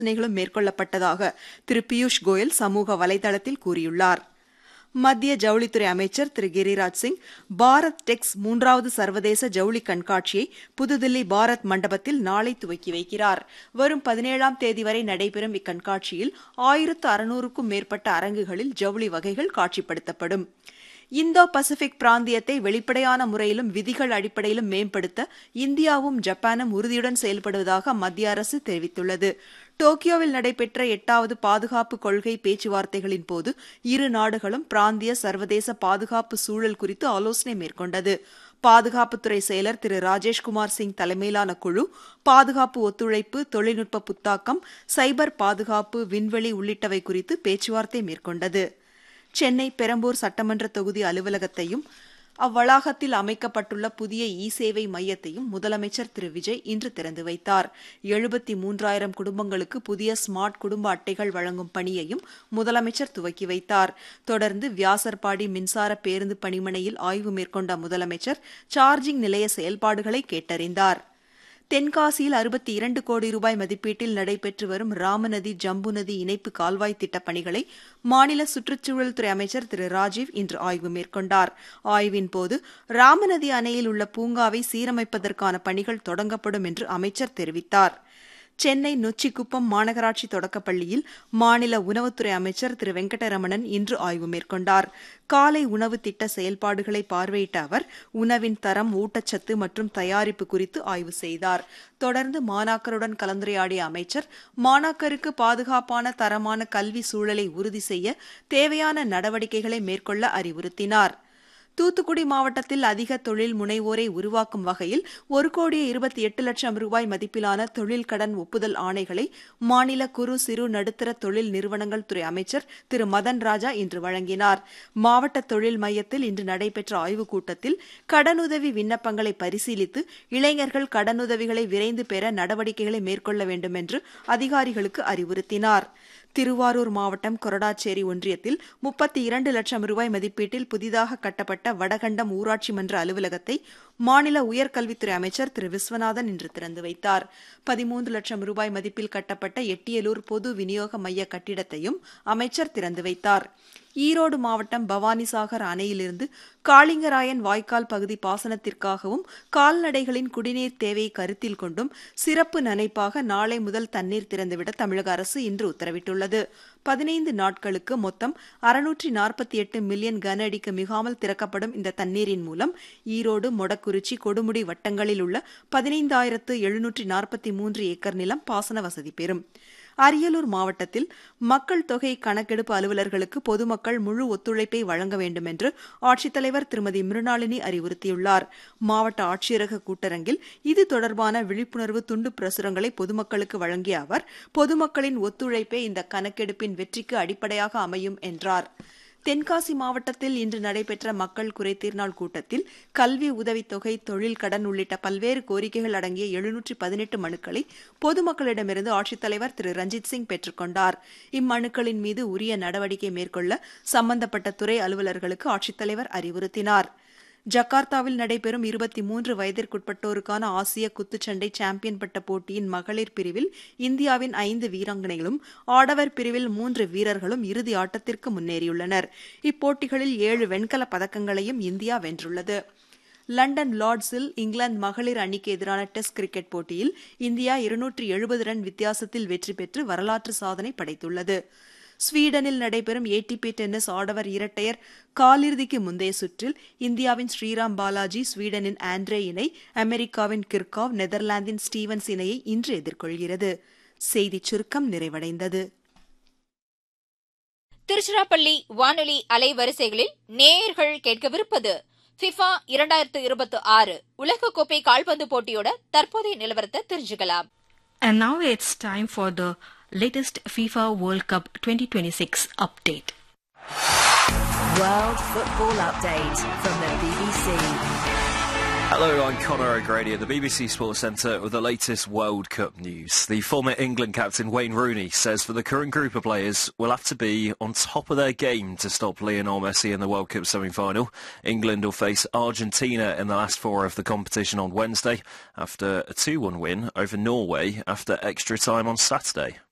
ஆலோசனைகளும் மேற்கொள்ளப்பட்டதாக திரு பியூஷ் கோயல் சமூக வலைதளத்தில் கூறியுள்ளார் மத்திய ஜவுளித்துறை அமைச்சர் திரு கிரிராஜ் சிங் பாரத் டெக்ஸ் மூன்றாவது சர்வதேச ஜவுளி கண்காட்சியை புதுதில்லி பாரத் மண்டபத்தில் நாளை துவக்கி வைக்கிறார் வரும் பதினேழாம் தேதி வரை நடைபெறும் இக்கண்காட்சியில் ஆயிரத்து அறுநூறுக்கும் மேற்பட்ட அரங்குகளில் ஜவுளி வகைகள் காட்சிப்படுத்தப்படும் இந்தோ பசிபிக் பிராந்தியத்தை வெளிப்படையான முறையிலும் விதிகள் அடிப்படையிலும் மேம்படுத்த இந்தியாவும் ஜப்பானும் உறுதியுடன் செயல்படுவதாக மத்திய அரசு தெரிவித்துள்ளது டோக்கியோவில் நடைபெற்ற எட்டாவது பாதுகாப்பு கொள்கை பேச்சுவார்த்தைகளின் போது இரு நாடுகளும் பிராந்திய சர்வதேச பாதுகாப்பு சூழல் குறித்து ஆலோசனை மேற்கொண்டது பாதுகாப்புத்துறை செயலர் திரு ராஜேஷ்குமார் சிங் தலைமையிலான குழு பாதுகாப்பு ஒத்துழைப்பு தொழில்நுட்ப புத்தாக்கம் சைபர் பாதுகாப்பு விண்வெளி உள்ளிட்டவை குறித்து பேச்சுவார்த்தை மேற்கொண்டது சென்னை பெரம்பூர் சட்டமன்ற தொகுதி அலுவலகத்தையும் அவ்வளாகத்தில் அமைக்கப்பட்டுள்ள புதிய இ சேவை மையத்தையும் முதலமைச்சர் திரு விஜய் இன்று திறந்து வைத்தார் எழுபத்தி மூன்றாயிரம் குடும்பங்களுக்கு புதிய ஸ்மார்ட் குடும்ப அட்டைகள் வழங்கும் பணியையும் முதலமைச்சர் துவக்கி வைத்தார் தொடர்ந்து வியாசர்பாடி மின்சார பேருந்து பணிமனையில் ஆய்வு மேற்கொண்ட முதலமைச்சர் சார்ஜிங் நிலைய செயல்பாடுகளை கேட்டறிந்தார் தென்காசியில் அறுபத்தி இரண்டு கோடி ரூபாய் மதிப்பீட்டில் நடைபெற்று வரும் ராமநதி ஜம்பு நதி இணைப்பு கால்வாய் திட்டப் பணிகளை மாநில சுற்றுச்சூழல் துறை அமைச்சர் திரு ராஜீவ் இன்று ஆய்வு மேற்கொண்டார் ஆய்வின் போது ராமநதி அணையில் உள்ள பூங்காவை சீரமைப்பதற்கான பணிகள் தொடங்கப்படும் என்று அமைச்சர் தெரிவித்தார் சென்னை நொச்சிக்குப்பம் மாநகராட்சி தொடக்கப்பள்ளியில் மாநில உணவுத்துறை அமைச்சர் திரு வெங்கடரமணன் இன்று ஆய்வு மேற்கொண்டார் காலை உணவு திட்ட செயல்பாடுகளை பார்வையிட்ட அவர் உணவின் தரம் ஊட்டச்சத்து மற்றும் தயாரிப்பு குறித்து ஆய்வு செய்தார் தொடர்ந்து மாணாக்கருடன் கலந்துரையாடிய அமைச்சர் மாணாக்கருக்கு பாதுகாப்பான தரமான கல்வி சூழலை உறுதி செய்ய தேவையான நடவடிக்கைகளை மேற்கொள்ள அறிவுறுத்தினார் தூத்துக்குடி மாவட்டத்தில் அதிக தொழில் முனைவோரை உருவாக்கும் வகையில் ஒரு கோடியே இருபத்தி எட்டு லட்சம் ரூபாய் மதிப்பிலான தொழில் கடன் ஒப்புதல் ஆணைகளை மாநில குறு சிறு நடுத்தர தொழில் நிறுவனங்கள் துறை அமைச்சர் திரு மதன் ராஜா இன்று வழங்கினார் மாவட்ட தொழில் மையத்தில் இன்று நடைபெற்ற ஆய்வுக் கூட்டத்தில் கடனுதவி விண்ணப்பங்களை பரிசீலித்து இளைஞர்கள் கடனுதவிகளை விரைந்து பெற நடவடிக்கைகளை மேற்கொள்ள வேண்டும் என்று அதிகாரிகளுக்கு அறிவுறுத்தினார் திருவாரூர் மாவட்டம் கொரடாச்சேரி ஒன்றியத்தில் முப்பத்தி இரண்டு லட்சம் ரூபாய் மதிப்பீட்டில் புதிதாக கட்டப்பட்ட வடகண்டம் ஊராட்சி மன்ற அலுவலகத்தை மாநில உயர்கல்வித்துறை அமைச்சர் திரு விஸ்வநாதன் இன்று திறந்து வைத்தார் பதிமூன்று லட்சம் ரூபாய் மதிப்பில் கட்டப்பட்ட எட்டியலூர் பொது விநியோக மைய கட்டிடத்தையும் அமைச்சர் திறந்து வைத்தார் ஈரோடு மாவட்டம் பவானிசாகர் அணையிலிருந்து காளிங்கராயன் வாய்க்கால் பகுதி பாசனத்திற்காகவும் கால்நடைகளின் குடிநீர் தேவையை கருத்தில் கொண்டும் சிறப்பு நனைப்பாக நாளை முதல் தண்ணீர் திறந்துவிட தமிழக அரசு இன்று உத்தரவிட்டுள்ளது பதினைந்து நாட்களுக்கு மொத்தம் அறுநூற்றி நாற்பத்தி எட்டு மில்லியன் கன அடிக்கு மிகாமல் திறக்கப்படும் இந்த தண்ணீரின் மூலம் ஈரோடு மொடக்குறிச்சி கொடுமுடி வட்டங்களில் உள்ள பதினைந்தாயிரத்து எழுநூற்றி நாற்பத்தி மூன்று ஏக்கர் நிலம் பாசன வசதி பெறும் அரியலூர் மாவட்டத்தில் மக்கள் தொகை கணக்கெடுப்பு அலுவலர்களுக்கு பொதுமக்கள் முழு ஒத்துழைப்பை வழங்க வேண்டும் என்று ஆட்சித்தலைவர் திருமதி மிருணாளினி அறிவுறுத்தியுள்ளார் மாவட்ட ஆட்சியரக கூட்டரங்கில் இது தொடர்பான விழிப்புணர்வு துண்டு பிரசுரங்களை பொதுமக்களுக்கு வழங்கிய அவர் பொதுமக்களின் ஒத்துழைப்பே இந்த கணக்கெடுப்பின் வெற்றிக்கு அடிப்படையாக அமையும் என்றார் தென்காசி மாவட்டத்தில் இன்று நடைபெற்ற மக்கள் குறைதீர் நாள் கூட்டத்தில் கல்வி உதவித்தொகை தொழில் கடன் உள்ளிட்ட பல்வேறு கோரிக்கைகள் அடங்கிய எழுநூற்றி பதினெட்டு மனுக்களை பொதுமக்களிடமிருந்து ஆட்சித்தலைவர் திரு ரஞ்சித் சிங் பெற்றுக்கொண்டார் இம்மனுக்களின் மீது உரிய நடவடிக்கை மேற்கொள்ள சம்பந்தப்பட்ட துறை அலுவலர்களுக்கு ஆட்சித்தலைவர் அறிவுறுத்தினார் ஜகார்த்தாவில் நடைபெறும் இருபத்தி மூன்று வயதிற்குட்பட்டோருக்கான ஆசிய குத்துச்சண்டை சாம்பியன் பட்ட போட்டியின் மகளிர் பிரிவில் இந்தியாவின் ஐந்து வீராங்கனைகளும் ஆடவர் பிரிவில் மூன்று வீரர்களும் இறுதி ஆட்டத்திற்கு முன்னேறியுள்ளனர் இப்போட்டிகளில் ஏழு வெண்கலப் பதக்கங்களையும் இந்தியா வென்றுள்ளது லண்டன் லார்ட்ஸில் இங்கிலாந்து மகளிர் அணிக்கு எதிரான டெஸ்ட் கிரிக்கெட் போட்டியில் இந்தியா இருநூற்றி எழுபது ரன் வித்தியாசத்தில் வெற்றி பெற்று வரலாற்று சாதனை படைத்துள்ளது ஸ்வீடனில் நடைபெறும் ஏடிபி டென்னிஸ் ஆடவர் இரட்டையர் காலிறுதிக்கு முந்தைய சுற்றில் இந்தியாவின் ஸ்ரீராம் பாலாஜி ஸ்வீடனின் ஆண்ட்ரே இணை அமெரிக்காவின் கிர்காவ் நெதர்லாந்தின் ஸ்டீவன்ஸ் இணையை இன்று எதிர்கொள்கிறது செய்திச் சுருக்கம் நிறைவடைந்தது திருச்சிராப்பள்ளி வானொலி அலைவரிசைகளில் நேயர்கள் கேட்கவிருப்பது ஃபிஃபா இரண்டாயிரத்து இருபத்தி ஆறு உலகக்கோப்பை கால்பந்து போட்டியோட தற்போதைய நிலவரத்தை தெரிஞ்சுக்கலாம் And now it's time for the latest FIFA World Cup 2026 update. World Football Update from the BBC. Hello, I'm Conor O'Grady at the BBC Sports Centre with the latest World Cup news. The former England captain Wayne Rooney says for the current group of players will have to be on top of their game to stop Lionel Messi in the World Cup semi-final. England will face Argentina in the last four of the competition on Wednesday after a 2-1 win over Norway after extra time on Saturday.